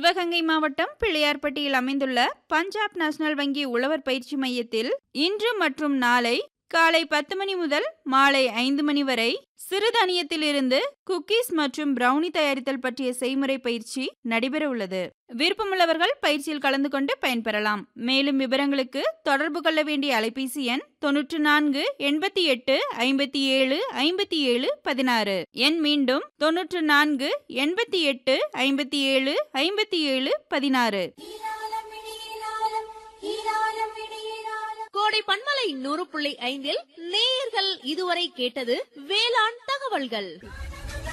சிவகங்கை மாவட்டம் பிள்ளையார்பட்டியில் அமைந்துள்ள பஞ்சாப் நேஷனல் வங்கி உழவர் பயிற்சி மையத்தில் இன்று மற்றும் நாளை காலை பத்து மணி முதல் மாலை ஐந்து மணி வரை சிறுதானியத்திலிருந்து குக்கீஸ் மற்றும் பிரவுனி தயாரித்தல் பற்றிய செய்முறை பயிற்சி நடைபெற உள்ளது விருப்பமுள்ளவர்கள் பயிற்சியில் கலந்து கொண்டு பயன்பெறலாம் மேலும் விவரங்களுக்கு தொடர்பு கொள்ள வேண்டிய அலைபேசி எண் தொன்னூற்று நான்கு எண்பத்தி எட்டு ஐம்பத்தி ஏழு ஐம்பத்தி ஏழு பதினாறு எண் மீண்டும் தொன்னூற்று நான்கு எண்பத்தி எட்டு ஐம்பத்தி ஏழு ஐம்பத்தி ஏழு பதினாறு கோடை பண்பலை நூறு புள்ளி ஐந்தில் நேயர்கள் இதுவரை கேட்டது வேளாண் தகவல்கள்